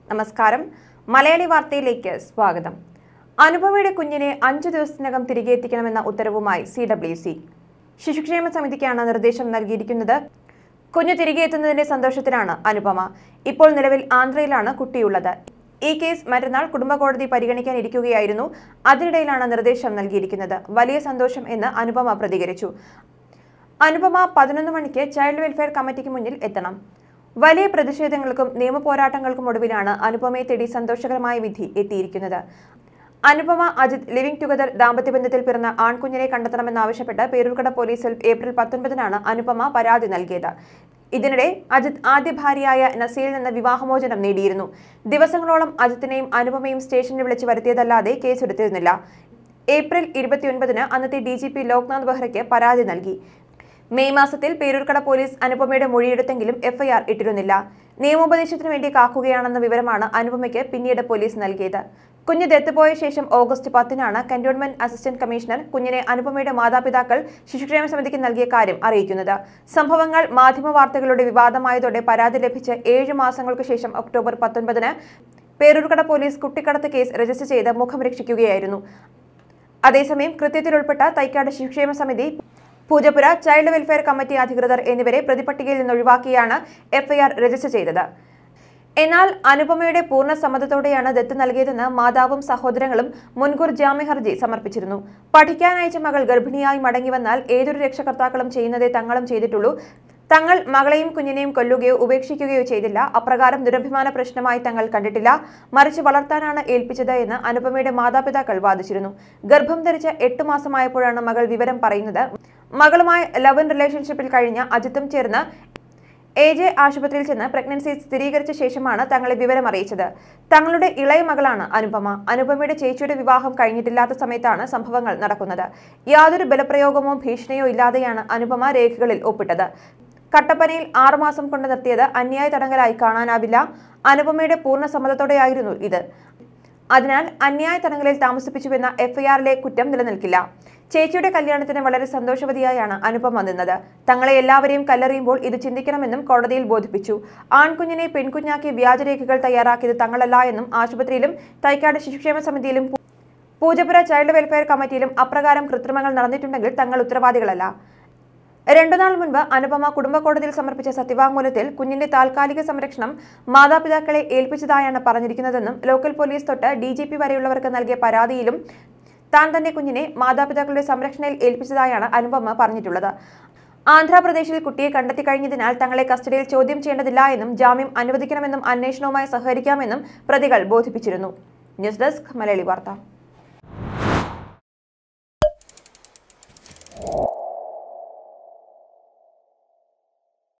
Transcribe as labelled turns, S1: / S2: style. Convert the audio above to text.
S1: നമസ്കാരം മലയാളി വാർത്തയിലേക്ക് സ്വാഗതം അനുപമയുടെ കുഞ്ഞിനെ അഞ്ചു ദിവസത്തിനകം തിരികെ എത്തിക്കണമെന്ന ഉത്തരവുമായി സി ഡബ്ല്യു സി ശിശുക്ഷേമ സമിതിക്കാണ് നിർദ്ദേശം നൽകിയിരിക്കുന്നത് കുഞ്ഞു തിരികെ എത്തുന്നതിന്റെ സന്തോഷത്തിലാണ് അനുപമ ഇപ്പോൾ നിലവിൽ ആന്ധ്രയിലാണ് കുട്ടിയുള്ളത് ഈ കേസ് മറ്റന്നാൾ കുടുംബ കോടതി പരിഗണിക്കാനിരിക്കുകയായിരുന്നു അതിനിടയിലാണ് നിർദ്ദേശം നൽകിയിരിക്കുന്നത് വലിയ സന്തോഷം എന്ന് അനുപമ പ്രതികരിച്ചു അനുപമ പതിനൊന്ന് മണിക്ക് ചൈൽഡ് വെൽഫെയർ കമ്മിറ്റിക്ക് മുന്നിൽ എത്തണം വലിയ പ്രതിഷേധങ്ങൾക്കും നിയമ പോരാട്ടങ്ങൾക്കും ഒടുവിലാണ് അനുപമയെ തേടി സന്തോഷകരമായ വിധി എത്തിയിരിക്കുന്നത് അനുപമ അജിത് ലിവിംഗ് ടുഗദർ ദാമ്പത്യ ബന്ധത്തിൽ പിറന്ന ആൺകുഞ്ഞിനെ കണ്ടെത്തണമെന്നാവശ്യപ്പെട്ട് പേരൂർക്കട പോലീസിൽ ഏപ്രിൽ പത്തൊൻപതിനാണ് അനുപമ പരാതി നൽകിയത് ഇതിനിടെ അജിത് ആദ്യ ഭാര്യയായ നസീലിൽ നിന്ന് വിവാഹമോചനം നേടിയിരുന്നു ദിവസങ്ങളോളം അജിത്തിനെയും അനുപമയും സ്റ്റേഷനിൽ വിളിച്ച് വരുത്തിയതല്ലാതെ കേസെടുത്തിരുന്നില്ല ഏപ്രിൽ ഇരുപത്തിയൊൻപതിന് അന്നത്തെ ഡി ജി പി ലോക്നാഥ് ബെഹ്റയ്ക്ക് പരാതി നൽകി മെയ് മാസത്തിൽ പേരൂർക്കട പോലീസ് അനുപമയുടെ മൊഴിയെടുത്തെങ്കിലും എഫ്ഐആർ ഇട്ടിരുന്നില്ല നിയമോപദേശത്തിനു വേണ്ടി കാക്കുകയാണെന്ന വിവരമാണ് അനുപമയ്ക്ക് പിന്നീട് പോലീസ് നൽകിയത് കുഞ്ഞ് ദത്തുപോയ ശേഷം ഓഗസ്റ്റ് പത്തിനാണ് കന്റോൺമെന്റ് അസിസ്റ്റന്റ് കമ്മീഷണർ കുഞ്ഞിനെ അനുപമയുടെ മാതാപിതാക്കൾ ശിശുക്ഷേമ സമിതിക്ക് നൽകിയ കാര്യം അറിയിക്കുന്നത് സംഭവങ്ങൾ മാധ്യമ വാർത്തകളുടെ വിവാദമായതോടെ പരാതി ലഭിച്ച് ഏഴ് മാസങ്ങൾക്ക് ശേഷം ഒക്ടോബർ പത്തൊൻപതിന് പേരൂർക്കട പോലീസ് കുട്ടിക്കടത്ത് കേസ് രജിസ്റ്റർ ചെയ്ത് മുഖം രക്ഷിക്കുകയായിരുന്നു അതേസമയം കൃത്യത്തിൽ ഉൾപ്പെട്ട തൈക്കാട് ശിശുക്ഷേമ സമിതി പൂജപ്പുര ചൈൽഡ് വെൽഫെയർ കമ്മിറ്റി അധികൃതർ എന്നിവരെ പ്രതിപട്ടികയിൽ നിന്ന് ഒഴിവാക്കിയാണ് എഫ്ഐആർ രജിസ്റ്റർ ചെയ്തത് എന്നാൽ അനുപമയുടെ പൂർണ്ണ സമ്മതത്തോടെയാണ് ദത്ത് നൽകിയതെന്ന് മാതാവും സഹോദരങ്ങളും മുൻകൂർ ജാമ്യ ഹർജി സമർപ്പിച്ചിരുന്നു പഠിക്കാൻ അയച്ച മകൾ ഗർഭിണിയായി മടങ്ങി വന്നാൽ ഏതൊരു രക്ഷകർത്താക്കളും ചെയ്യുന്നതേ തങ്ങളും ചെയ്തിട്ടുള്ളൂ തങ്ങൾ മകളെയും കുഞ്ഞിനെയും കൊല്ലുകയോ ഉപേക്ഷിക്കുകയോ ചെയ്തില്ല അപ്രകാരം ദുരഭിമാന പ്രശ്നമായി തങ്ങൾ കണ്ടിട്ടില്ല മറിച്ച് വളർത്താനാണ് ഏൽപ്പിച്ചത് എന്ന് അനുപമയുടെ മാതാപിതാക്കൾ വാദിച്ചിരുന്നു ഗർഭം ധരിച്ച എട്ട് മാസമായപ്പോഴാണ് മകൾ വിവരം പറയുന്നത് മകളുമായി ലവ് ഇൻ റിലേഷൻഷിപ്പിൽ കഴിഞ്ഞ അജിത്തും ചേർന്ന് എ ജെ ആശുപത്രിയിൽ ചെന്ന് പ്രഗ്നൻസി സ്ഥിരീകരിച്ച ശേഷമാണ് തങ്ങളെ വിവരം അറിയിച്ചത് തങ്ങളുടെ ഇളയ മകളാണ് അനുപമ അനുപമയുടെ ചേച്ചിയുടെ വിവാഹം കഴിഞ്ഞിട്ടില്ലാത്ത സമയത്താണ് സംഭവങ്ങൾ നടക്കുന്നത് യാതൊരു ബലപ്രയോഗമോ ഭീഷണിയോ ഇല്ലാതെയാണ് അനുപമ രേഖകളിൽ ഒപ്പിട്ടത് കട്ടപ്പനയിൽ ആറുമാസം കൊണ്ട് നിർത്തിയത് അന്യായ തടങ്കലായി കാണാനാവില്ല അനുപമയുടെ പൂർണ്ണ സമ്മതത്തോടെയായിരുന്നു ഇത് അതിനാൽ അന്യായ തടങ്കലിൽ താമസിപ്പിച്ചുവെന്ന എഫ്ഐആറിലെ കുറ്റം നിലനിൽക്കില്ല ചേച്ചിയുടെ കല്യാണത്തിന് വളരെ സന്തോഷവതിയായാണ് അനുപമ നിന്നത് തങ്ങളെ എല്ലാവരെയും കല്ലെറിയുമ്പോൾ ഇത് ചിന്തിക്കണമെന്നും കോടതിയിൽ ബോധിപ്പിച്ചു ആൺകുഞ്ഞിനെ പെൺകുഞ്ഞാക്കി വ്യാജരേഖകൾ തയ്യാറാക്കിയത് തങ്ങളല്ല എന്നും ആശുപത്രിയിലും തൈക്കാട് ശിശുക്ഷേമ സമിതിയിലും പൂ- പൂജപ്പുര ചൈൽഡ് വെൽഫെയർ കമ്മിറ്റിയിലും അപ്രകാരം കൃത്രിമങ്ങൾ നടന്നിട്ടുണ്ടെങ്കിൽ തങ്ങൾ ഉത്തരവാദികളല്ല രണ്ടു നാൾ മുൻപ് അനുപമ കുടുംബ കോടതിയിൽ സമർപ്പിച്ച സത്യവാങ്മൂലത്തിൽ കുഞ്ഞിന്റെ താൽക്കാലിക സംരക്ഷണം മാതാപിതാക്കളെ ഏൽപ്പിച്ചതായാണ് പറഞ്ഞിരിക്കുന്നതെന്നും ലോക്കൽ പോലീസ് തൊട്ട് ഡി ജി പി വരെയുള്ളവർക്ക് നൽകിയ പരാതിയിലും താൻ തന്റെ കുഞ്ഞിനെ മാതാപിതാക്കളുടെ സംരക്ഷണയിൽ ഏൽപ്പിച്ചതായാണ് അനുപമ പറഞ്ഞിട്ടുള്ളത് ആന്ധ്രാപ്രദേശിൽ കുട്ടിയെ കണ്ടെത്തി കഴിഞ്ഞതിനാൽ തങ്ങളെ കസ്റ്റഡിയിൽ ചോദ്യം ചെയ്യേണ്ടതില്ല എന്നും ജാമ്യം അനുവദിക്കണമെന്നും അന്വേഷണവുമായി സഹകരിക്കാമെന്നും പ്രതികൾ ബോധിപ്പിച്ചിരുന്നു ന്യൂസ് ഡെസ്ക് മലയാളി വാർത്ത